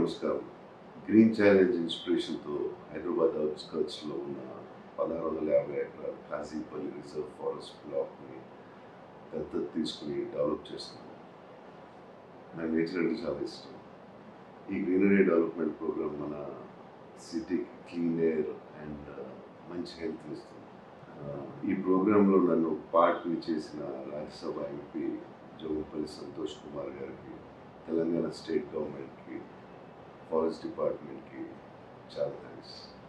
నమస్కారం green challenge ఇన్స్పిరేషన్తో హైదరాబాద్ అవుట్స్కర్ట్స్లో ఉన్న పదహారు వందల యాభై ఎకరాల కాజీపల్లి రిజర్వ్ ఫారెస్ట్ బ్లాక్ని దత్తత తీసుకుని డెవలప్ చేస్తున్నాం నాకు నేచర్ అంటే చాలా ఇష్టం ఈ గ్రీనరీ డెవలప్మెంట్ ప్రోగ్రామ్ మన సిటీకి క్లీన్ ఎయిర్ అండ్ మంచి హెల్త్ ఇస్తుంది ఆ, ఈ ప్రోగ్రాంలో నన్ను పార్ట్ని చేసిన రాజ్యసభ ఎంపీ జోగుపల్లి సంతోష్ కుమార్ గారికి తెలంగాణ స్టేట్ గవర్నమెంట్కి ఫారెస్ట్ డిపార్ట్మెంట్కి చాలా థ్యాంక్స్